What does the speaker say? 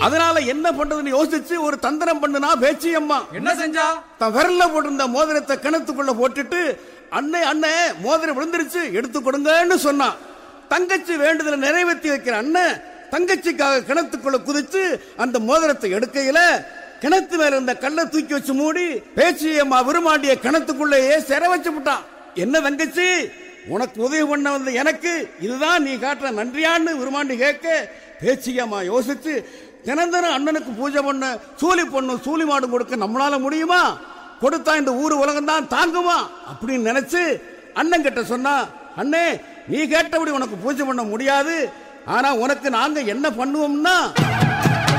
அதனால என்ன பண்றதுன்னு யோசிச்சு ஒரு தந்திரம் பண்ணுனா பேச்சி அம்மா என்ன செஞ்சா தன் விரல்ல போட்டிருந்த மோதிரத்தை கிணத்துக்குள்ள போட்டுட்டு அண்ணே அண்ணே மோதிரம் விழுந்துருச்சு எடுத்து கொடுங்கன்னு சொன்னான் தங்கச்சி வேண்டுதலை நிறைவேற்றி வைக்கிற அண்ணன் தங்கச்சிக்காக கிணத்துக்குள்ள குதிச்சு அந்த மோதிரத்தை எடுக்கையில கிணத்து மேல இருந்த கல்லை தூக்கி வச்சு மூடி பேச்சி அம்மா விருமாண்டிய கிணத்துக்குள்ளேயே சிற வச்சு விட்டான் என்ன தங்கச்சி உனக்கு உதவி பண்ண வந்த எனக்கு இதுதான் நீ காட்டுற நன்றியான்னு விருமாண்டி கேட்க பேச்சியம்மா யோசிச்சு தினந்தனம் அண்ணனுக்கு பூஜை பண்ண சூலி பொண்ணு சூலி மாடு கொடுக்க நம்மளால முடியுமா கொடுத்தா இந்த ஊர் உலகம் தான் தாங்குமா அப்படின்னு நினைச்சு அண்ணன் கிட்ட சொன்னா அண்ணே நீ கேட்டபடி உனக்கு பூஜை பண்ண முடியாது ஆனா உனக்கு நாங்க என்ன பண்ணுவோம்னா